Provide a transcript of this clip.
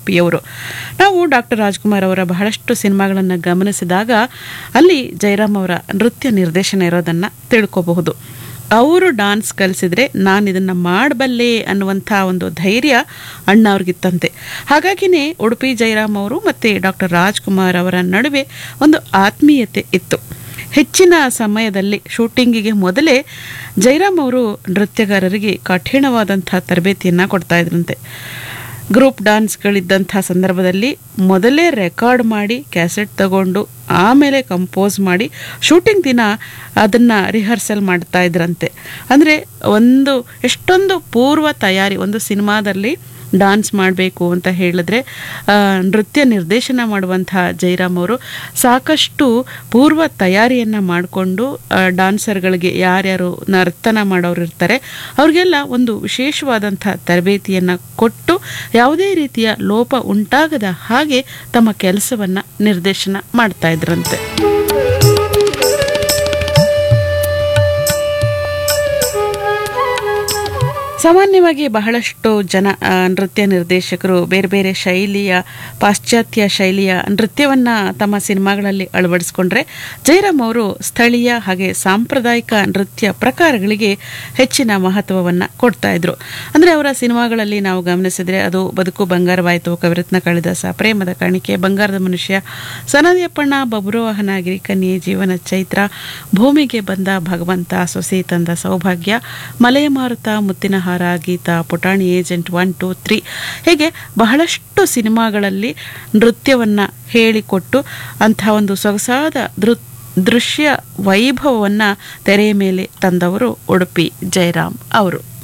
ಉಡುಪಿಯವರು ನಾವು ಡಾಕ್ಟರ್ ರಾಜ್ಕುಮಾರ್ ಅವರ ಬಹಳಷ್ಟು ಸಿನಿಮಾಗಳನ್ನು ಗಮನಿಸಿದಾಗ ಅಲ್ಲಿ ಜಯರಾಮ್ ಅವರ ನೃತ್ಯ ನಿರ್ದೇಶನ ಇರೋದನ್ನು ತಿಳ್ಕೋಬಹುದು ಅವರು ಡಾನ್ಸ್ ಕಲಿಸಿದ್ರೆ ನಾನು ಇದನ್ನು ಮಾಡಬಲ್ಲೆ ಅನ್ನುವಂಥ ಒಂದು ಧೈರ್ಯ ಅಣ್ಣ ಅವ್ರಿಗಿತ್ತಂತೆ ಹಾಗಾಗಿನೇ ಉಡುಪಿ ಜಯರಾಮ್ ಅವರು ಮತ್ತು ಡಾಕ್ಟರ್ ರಾಜ್ಕುಮಾರ್ ಅವರ ನಡುವೆ ಒಂದು ಆತ್ಮೀಯತೆ ಇತ್ತು ಹೆಚ್ಚಿನ ಸಮಯದಲ್ಲಿ ಶೂಟಿಂಗಿಗೆ ಮೊದಲೇ ಜಯರಾಮ್ ಅವರು ನೃತ್ಯಗಾರರಿಗೆ ಕಠಿಣವಾದಂಥ ತರಬೇತಿಯನ್ನು ಕೊಡ್ತಾ ಇದ್ರಂತೆ ಗ್ರೂಪ್ ಡ್ಯಾನ್ಸ್ಗಳಿದ್ದಂಥ ಸಂದರ್ಭದಲ್ಲಿ ಮೊದಲೇ ರೆಕಾರ್ಡ್ ಮಾಡಿ ಕ್ಯಾಸೆಟ್ ತಗೊಂಡು ಆಮೇಲೆ ಕಂಪೋಸ್ ಮಾಡಿ ಶೂಟಿಂಗ್ ದಿನ ಅದನ್ನು ರಿಹರ್ಸಲ್ ಮಾಡ್ತಾ ಇದ್ರಂತೆ ಅಂದರೆ ಒಂದು ಎಷ್ಟೊಂದು ಪೂರ್ವ ತಯಾರಿ ಒಂದು ಸಿನಿಮಾದಲ್ಲಿ ಡಾನ್ಸ್ ಮಾಡಬೇಕು ಅಂತ ಹೇಳಿದ್ರೆ ಆ, ನೃತ್ಯ ನಿರ್ದೇಶನ ಮಾಡುವಂಥ ಜಯರಾಮ್ ಅವರು ಸಾಕಷ್ಟು ಪೂರ್ವ ತಯಾರಿಯನ್ನು ಮಾಡಿಕೊಂಡು ಡಾನ್ಸರ್ಗಳಿಗೆ ಯಾರ್ಯಾರು ನರ್ತನ ಮಾಡೋರು ಇರ್ತಾರೆ ಅವ್ರಿಗೆಲ್ಲ ಒಂದು ವಿಶೇಷವಾದಂಥ ತರಬೇತಿಯನ್ನು ಕೊಟ್ಟು ಯಾವುದೇ ರೀತಿಯ ಲೋಪ ಉಂಟಾಗದ ಹಾಗೆ ತಮ್ಮ ಕೆಲಸವನ್ನು ನಿರ್ದೇಶನ ಮಾಡ್ತಾ ಇದ್ರಂತೆ ಸಾಮಾನ್ಯವಾಗಿ ಬಹಳಷ್ಟು ಜನ ಆ, ನೃತ್ಯ ನಿರ್ದೇಶಕರು ಬೇರೆ ಬೇರೆ ಶೈಲಿಯ ಪಾಶ್ಚಾತ್ಯ ಶೈಲಿಯ ನೃತ್ಯವನ್ನ ತಮ್ಮ ಸಿನಿಮಾಗಳಲ್ಲಿ ಅಳವಡಿಸ್ಕೊಂಡ್ರೆ ಜಯರಾಮ್ ಅವರು ಸ್ಥಳೀಯ ಹಾಗೆ ಸಾಂಪ್ರದಾಯಿಕ ನೃತ್ಯ ಪ್ರಕಾರಗಳಿಗೆ ಹೆಚ್ಚಿನ ಮಹತ್ವವನ್ನು ಕೊಡ್ತಾ ಇದ್ರು ಅಂದ್ರೆ ಅವರ ಸಿನಿಮಾಗಳಲ್ಲಿ ನಾವು ಗಮನಿಸಿದ್ರೆ ಅದು ಬದುಕು ಬಂಗಾರವಾಯಿತು ಕವಿರತ್ನ ಕಾಳಿದಾಸ ಪ್ರೇಮದ ಕಾಣಿಕೆ ಬಂಗಾರದ ಮನುಷ್ಯ ಸನದಿಯಪ್ಪಣ್ಣ ಬಬ್ರುವಾಹನ ಗಿರಿಕನ್ಯೆ ಜೀವನ ಚೈತ್ರ ಭೂಮಿಗೆ ಬಂದ ಭಗವಂತ ಸೊಸೆ ತಂದ ಸೌಭಾಗ್ಯ ಮಲೆಯ ಮಾರುತ ಮುತ್ತಿನ ಹಾರ ಗೀತ ಪುಟಾಣಿ ಏಜೆಂಟ್ ಒನ್ ಟೂ ತ್ರೀ ಹೀಗೆ ಬಹಳಷ್ಟು ಸಿನಿಮಾಗಳಲ್ಲಿ ನೃತ್ಯವನ್ನ ಹೇಳಿಕೊಟ್ಟು ಅಂಥ ಒಂದು ಸೊಗಸಾದ ದೃ ದೃಶ್ಯ ವೈಭವವನ್ನು ತೆರೆಯ ಮೇಲೆ ತಂದವರು ಉಡುಪಿ ಜಯರಾಮ್ ಅವರು